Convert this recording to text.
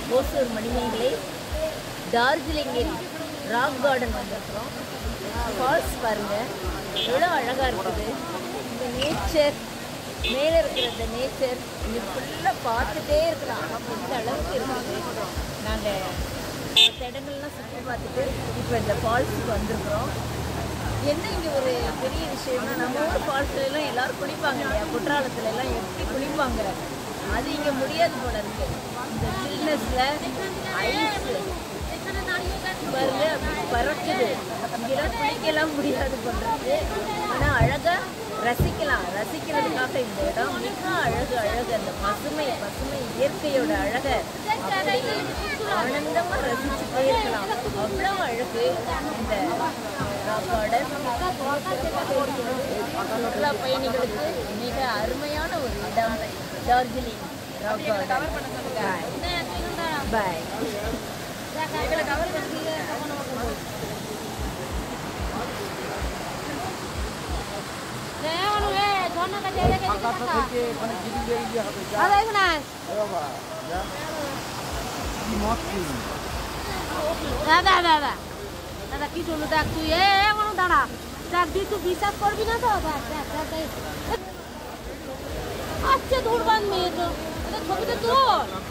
ஓசூர் மணிமேகலை டார்ஜிலிங்கில் rock garden வந்திருக்கிறோம் falls பாருங்க எவ்வளோ அழகாக இருக்குது இந்த நேச்சர் மேலே இருக்கிற இந்த நேச்சர் இது ஃபுல்லாக பார்த்துட்டே இருக்கலாம் இந்த அளவுக்கு இருக்குது நாங்கள் மற்ற இடங்கள்லாம் சுற்றி பார்த்துட்டு இப்போ இந்த ஃபால்ஸுக்கு வந்திருக்கிறோம் என்ன இங்கே ஒரு பெரிய விஷயம்னா நம்ம ஊர் ஃபால்ஸ்ல எல்லாம் எல்லாரும் குளிப்பாங்க இல்லையா குற்றாலத்துல எல்லாம் எப்படி குளிப்பாங்க அது இங்கே முடியாது போல இருக்கு இந்த சில்னஸ்ல ஐஸ் பாருங்க அப்படி பறக்குது இங்கெல்லாம் குளிக்கலாம் முடியாது போல இருக்கு ஆனால் அழகாக ரசிக்கலாம் ரசிக்கிறதுக்காக இந்த இடம் மிக அழகு அழகு அந்த பசுமை பசுமை இயற்கையோட அழகை அப்படி ஆனந்தமாக ரசிச்சுட்டே இருக்கலாம் அவ்வளோ அழகு இந்த ராக் கார்டன் சுற்றுலா பயணிகளுக்கு மிக அருமையான ஒரு இடம் டார்ஜிலிங் ராக் கார்டன் பாய் দাদা দাদা দাদা কি চললো দেখ তুই এ এখনো দাঁড়া দেখ তুই তুই বিশ্বাস করবি না তো দেখ দেখ দেখ দেখ। আচ্ছা দূর বান মেয়ে তো এটা ছবিটা তোর